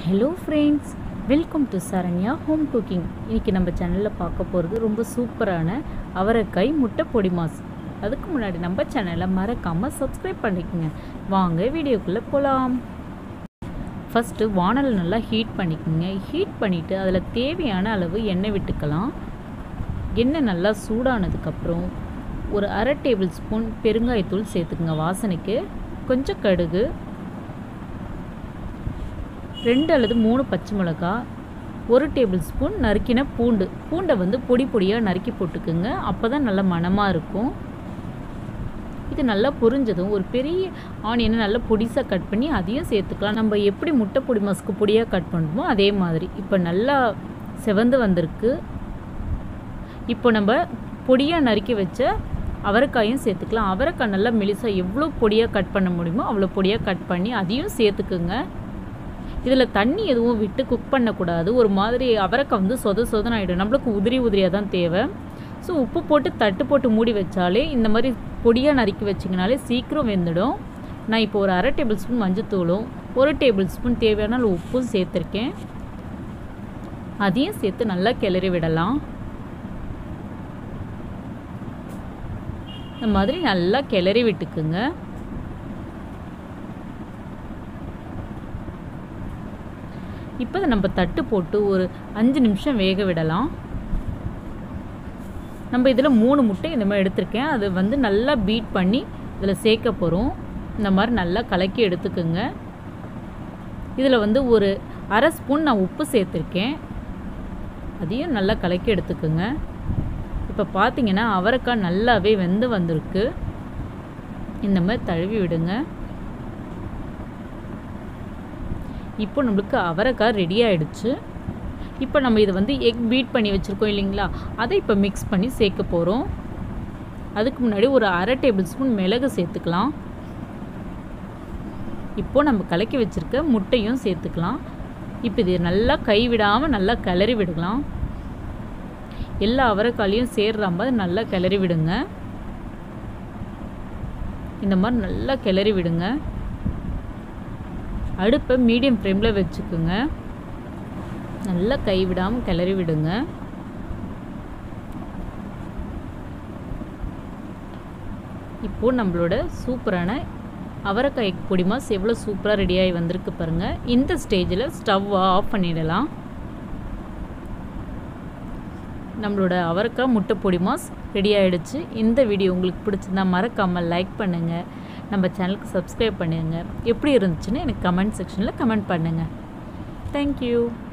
hello friends welcome to Saranya home cooking இன்றைக்கி நம்ம சேனலில் பார்க்க போகிறது ரொம்ப சூப்பரான அவரைக்காய் முட்டை பொடி மாஸ் அதுக்கு முன்னாடி நம்ம சேனலை மறக்காமல் சப்ஸ்கிரைப் பண்ணிக்கோங்க வாங்க வீடியோக்குள்ளே போகலாம் ஃபஸ்ட்டு வானல் நல்லா ஹீட் பண்ணிக்கோங்க ஹீட் பண்ணிவிட்டு அதில் தேவையான அளவு எண்ணெய் விட்டுக்கலாம் எண்ணெய் நல்லா சூடானதுக்கப்புறம் ஒரு அரை டேபிள் ஸ்பூன் பெருங்காயத்தூள் சேர்த்துக்குங்க வாசனைக்கு கொஞ்சம் கடுகு ரெண்டு அல்லது மூணு பச்சை மிளகா ஒரு டேபிள் ஸ்பூன் நறுக்கின பூண்டு பூண்டை வந்து பொடி பொடியாக நறுக்கி போட்டுக்குங்க அப்போ தான் நல்லா மணமாக இருக்கும் இது நல்லா புரிஞ்சதும் ஒரு பெரிய ஆனியனை நல்லா பொடிசாக கட் பண்ணி அதையும் சேர்த்துக்கலாம் நம்ம எப்படி முட்டை பொடி மஸ்க்கு பொடியாக கட் பண்ணுமோ அதே மாதிரி இப்போ நல்லா செவந்து வந்திருக்கு இப்போ நம்ம பொடியாக நறுக்கி வச்ச அவரைக்காயும் சேர்த்துக்கலாம் அவரைக்காய் நல்லா மெலிசாக எவ்வளோ பொடியாக கட் பண்ண முடியுமோ அவ்வளோ பொடியாக கட் பண்ணி அதையும் சேர்த்துக்குங்க இதில் தண்ணி எதுவும் விட்டு குக் பண்ணக்கூடாது ஒரு மாதிரி அவரைக்காய் வந்து சொத சொதன ஆகிடும் நம்மளுக்கு உதிரி உதிரியாக தான் தேவை ஸோ உப்பு போட்டு தட்டு போட்டு மூடி வச்சாலே இந்த மாதிரி பொடியாக நறுக்கி வச்சிங்கனாலே சீக்கிரம் வெந்துடும் நான் இப்போ ஒரு அரை டேபிள் ஸ்பூன் மஞ்சத்தூளும் ஒரு டேபிள் ஸ்பூன் தேவையான அளவு உப்பும் சேர்த்துருக்கேன் அதையும் சேர்த்து நல்லா கிளறி விடலாம் இந்த மாதிரி நல்லா கிளறி விட்டுக்குங்க இப்போ நம்ம தட்டு போட்டு ஒரு அஞ்சு நிமிஷம் வேக விடலாம் நம்ம இதில் மூணு முட்டை இந்த மாதிரி எடுத்திருக்கேன் அது வந்து நல்லா பீட் பண்ணி இதில் சேர்க்க போகிறோம் இந்த மாதிரி நல்லா கலக்கி எடுத்துக்குங்க இதில் வந்து ஒரு அரை ஸ்பூன் நான் உப்பு சேர்த்துருக்கேன் அதையும் நல்லா கலக்கி எடுத்துக்குங்க இப்போ பார்த்தீங்கன்னா அவரைக்காய் நல்லாவே வெந்து வந்திருக்கு இந்த மாதிரி தழுவி விடுங்க இப்போ நம்மளுக்கு அவரைக்காய் ரெடி ஆகிடுச்சு இப்போ நம்ம இதை வந்து எக் பீட் பண்ணி வச்சுருக்கோம் இல்லைங்களா அதை இப்போ மிக்ஸ் பண்ணி சேர்க்க போகிறோம் அதுக்கு முன்னாடி ஒரு அரை டேபிள் ஸ்பூன் மிளகு சேர்த்துக்கலாம் இப்போது நம்ம கலக்கி வச்சுருக்க முட்டையும் சேர்த்துக்கலாம் இப்போ இது நல்லா கைவிடாமல் நல்லா கிளறி விடலாம் எல்லா அவரைக்காலையும் சேர்ற மாதிரி நல்லா கிளறி விடுங்க இந்த மாதிரி நல்லா கிளறி விடுங்க அடுப்பை மீடியம் ஃப்ளேமில் வச்சுக்கோங்க நல்லா கைவிடாமல் கிளறி விடுங்க இப்போது நம்மளோட சூப்பரான அவரைக்காய் பொடி மாஸ் எவ்வளோ சூப்பராக ரெடியாகி வந்திருக்கு பாருங்கள் இந்த ஸ்டேஜில் ஸ்டவ்வை ஆஃப் பண்ணிடலாம் நம்மளோட அவரைக்காய் முட்டை பொடி மாஸ் ரெடி ஆகிடுச்சு இந்த வீடியோ உங்களுக்கு பிடிச்சிருந்தா மறக்காமல் லைக் பண்ணுங்கள் நம்ம சேனலுக்கு சப்ஸ்கிரைப் பண்ணுங்கள் எப்படி இருந்துச்சுன்னு எனக்கு கமெண்ட் செக்ஷனில் கமெண்ட் பண்ணுங்கள் தேங்க்யூ